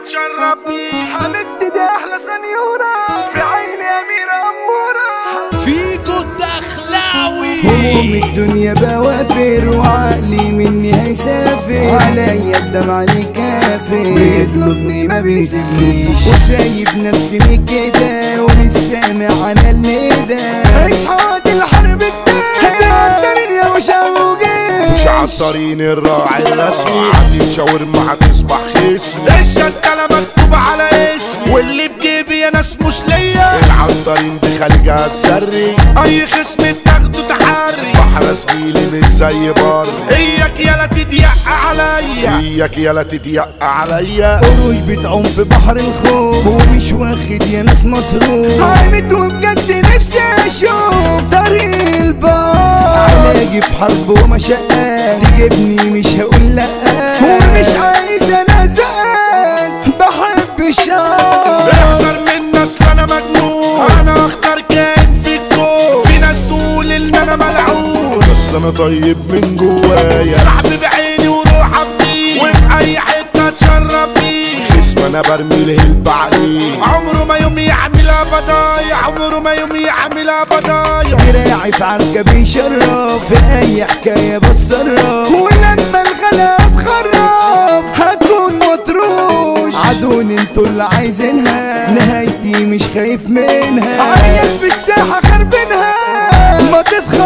اتشرب بيه حبيبتي دي احلى سنيورة في عيني اميرة امورة فيكو الدخلاوي هموم الدنيا بوافر وعقلي مني هيسافر عليا الدمع كافر بيطلبني ما بيسيبنيش وسايب نفسي من كده ومش سامع انا الندى اصحى الحرب التانية هتقدرني يا مشاوجين مش عالطرين الراعي الرسمي عادي شاورما هتصبح خصمي الشنطة مكتوب على اسمي واللي في جيبي يا ناس مش ليا العنطرين دي خارجها السري اي خصم تاخده تحري بحر زميلي مش زي بر اياك يالا تضيق عليا اياك يالا تضيق عليا قروش بتعوم في بحر الخوف ومش واخد يا ناس مصروف عامد وبجد نفسي اشوف طريق البار علاجي في حرب ومشقات تجيبني مش هقول لا ومش عايز انا زقان بحب الشر احذر من اصل انا مجنون انا اختار كائن في الكون في ناس تقول ان انا ملعون بس انا طيب من جوايا صاحبي بعيني وروح افديه وفي اي حته اتشرب بيه خصم انا برمي الهلب عليه عمره ما يوم يعملها بضايع عمره ما يوم يعملها بضايع دراعي في عركة بيشرف في اي حكاية بتصرف ولما الغلا اتخرف هكون مطروش عدون انتوا اللي عايزينها نهايتي مش خايف منها عيال في الساحة خربينها ما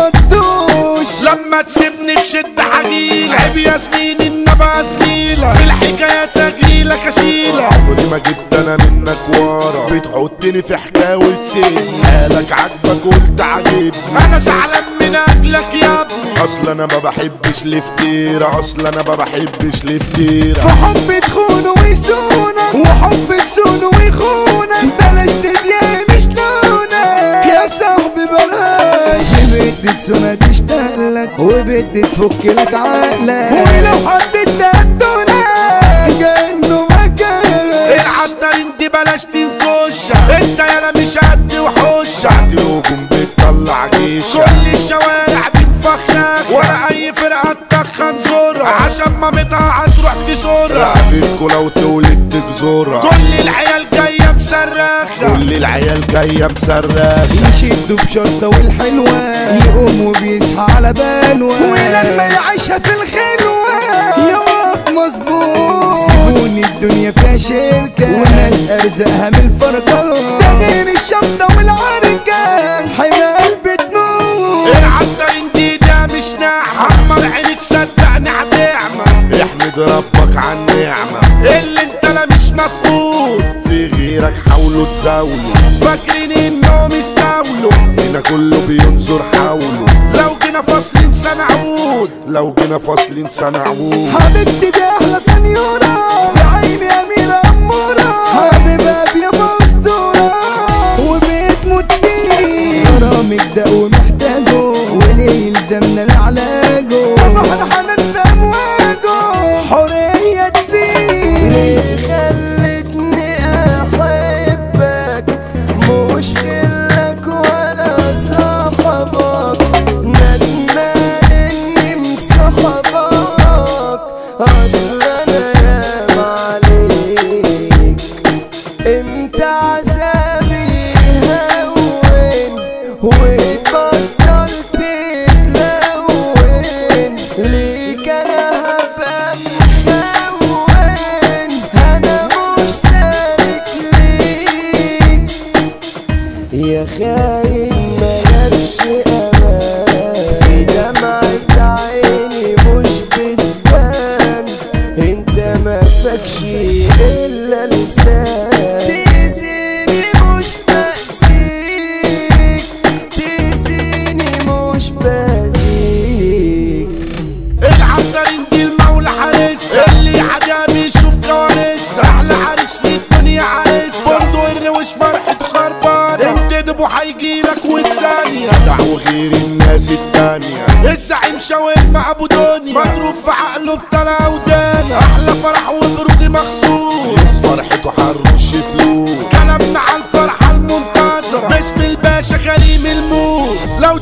تتخطوش لما تسيبني في شدة حجيلة عيب يا زميلي ان ابقى زميلة في الحكايات اجيلك اشيلة عمري ما جبت انا منك ورا بتحطني في حكاية وتسيبني حالك عاجبك قلت عاجبني انا زعلان من اجلك يا ابني اصل انا ما بحبش لفتيرة اصل انا ما بحبش لفتيرة في حب تخون ويسونك وحب السون ويخونك بلاش تديا مش لونك يا صاحبي بلاش بدي تسونة تشتغلك وبدي تفك لك عقلك ولو حد ادالك كأنه مكانك العطارين دي بلاش تنكشة انت يالا مش قد وحوشة هتلوكم بتطلع جيشة كل الشوارع بتفخخ ولا اي فرقة تدخن زورة عشان مامتها هتروح تزورها لعبتكوا لو تولد تجزورها كل العيال جاية مصرخة كل العيال جاية مصرخة يشدوا بشرطة والحلوة يقوم وبيصحى على بلوة ولما يعيشها في الخلوة يقف مظبوط سيبوني الدنيا فيها شركة وناس أرزقها من الفرقة ده غير الشمطة والعركة حياة قلبي تموت العطارين دي ده مش ناعمة حمر عينك صدقني هتعمى احمد ربك على النعمة اللي انت لا مش مفقود في غيرك حاولوا تزاولوا فاكرين انهم يستولوا هنا كله بينظر حوله لو جينا فاصلين سنعود لو جينا فاصلين سنعود حبيبتي دي أحلى سنيورة في عيني أميرة أمورة حبيبة يا أسطورة وبتموت فيه غرامك ده ومحتاجه وليه يلزمنا لعلاجه بحر حنان في أمواجه حرية فيه ليه خلتني احبك مش غيرك ولا صاحبك ندمان اني مصاحبك اصل انا ياما عليك انت عذابي هون وبطلت تتلون ليك انا هبقى مخون انا مش سالك ليك يا خاين مالكش امان في دمعة عيني مش بتبان انت ما فاكش الا لسان تأذيني مش بأذيك تأذيني مش بأذيك العطارين دي المولى حارس اللي عدا بيشوف كوارث احلى عريس في الدنيا عريس برضه الروش فرحة خربان انتدبوا هيجيلك وثانية دعوة غير الناس التانية الزعيم شاورما ابو دنيا مضروب في عقله بطلع ودانا احلى فرح وبروجي مخصوص فرحته حرش فلوس كلامنا على الفرحة المنتظرة باسم الباشا كريم الموت لو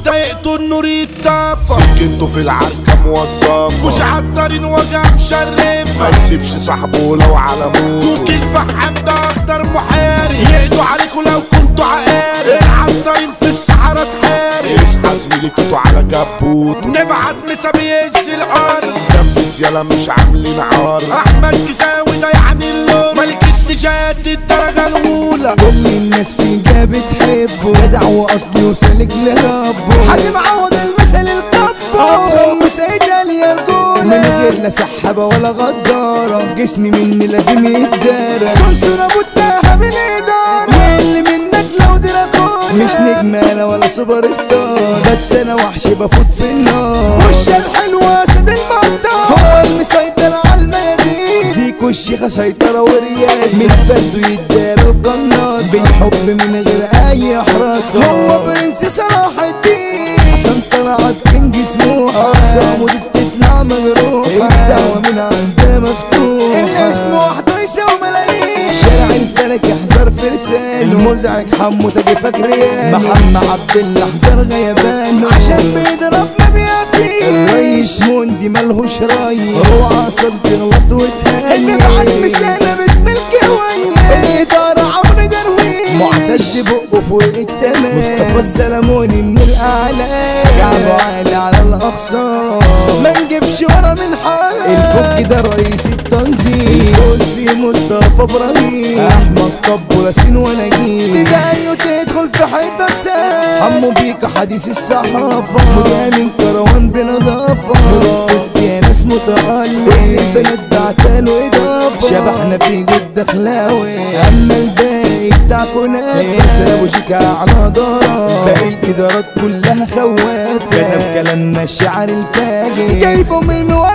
ضايقته النور يتطفى سكنته في العركة موظف مش عطارين وجع مشرف ما يسيبش صاحبه لو على موت كوكي الفحام ده اخضر محارب يقضوا عليكوا لو كنتوا عقارب العطارين في الصحراء تحارب يصحى زميلته على جبوت نبعت نسب يهز الارض نفذ يلا مش عاملين عار احمد كساوي ده يعني اللون ملك النجاة الدرجة الاولى كل الناس في جاب بتحبه جدع واصلي وسالك لربه حازم عوض المثل الكبه افضل مسيدة اليرجولة من غير لا سحابة ولا غدارة جسمي مني لازم يتدارى سلسلة متاهة بالإدارة اللي منك لو دراكولا مش نجمة أنا ولا سوبر ستار بس أنا وحش بفوت في النار وش الحلوة سيد المقدار هو المسيطر على الميادين زيكو الشيخة سيطرة ورياسة من فرده يدار القناص بالحب من غير أي حراسة هو برنس صلاح الدين حسن طلعت كينج سموحة أقسامه دي بتطلع مجروحة الدعوة من عندها مفتوحة الاسم وحده يساوي ملايين شارع الفلك يحذر فرسان المزعج حمو تاجي فاكريان محمد عبد الله احذر غيبان عشان بيضرب ما بيقفيش الريس موندي ملهوش ريس هو عصب تغلط وتهاني اللي بعد مسانة باسم الكواني الإدارة عمرو درويش معتز بقه فوق التمام مصطفى السلموني من الأعلام كعبه عالي على الأقصى ما نجيبش ورا من حال البوك ده رئيس التنظيم الكرسي مصطفى إبراهيم أحمد طب ياسين ونجيب بداية تدخل في حيطة السام حمو بيك حديث الصحافة مجامل كروان بنظافة مرتب يا ناس متألق البنات بعتاله إضافة شبحنا في جد خلاوي أما الباقي بتاع كنافة أبو شيكا على دارة باقي الإدارات كلها خوافة كتب كلامنا الشعر الفاجر جايبه من ورا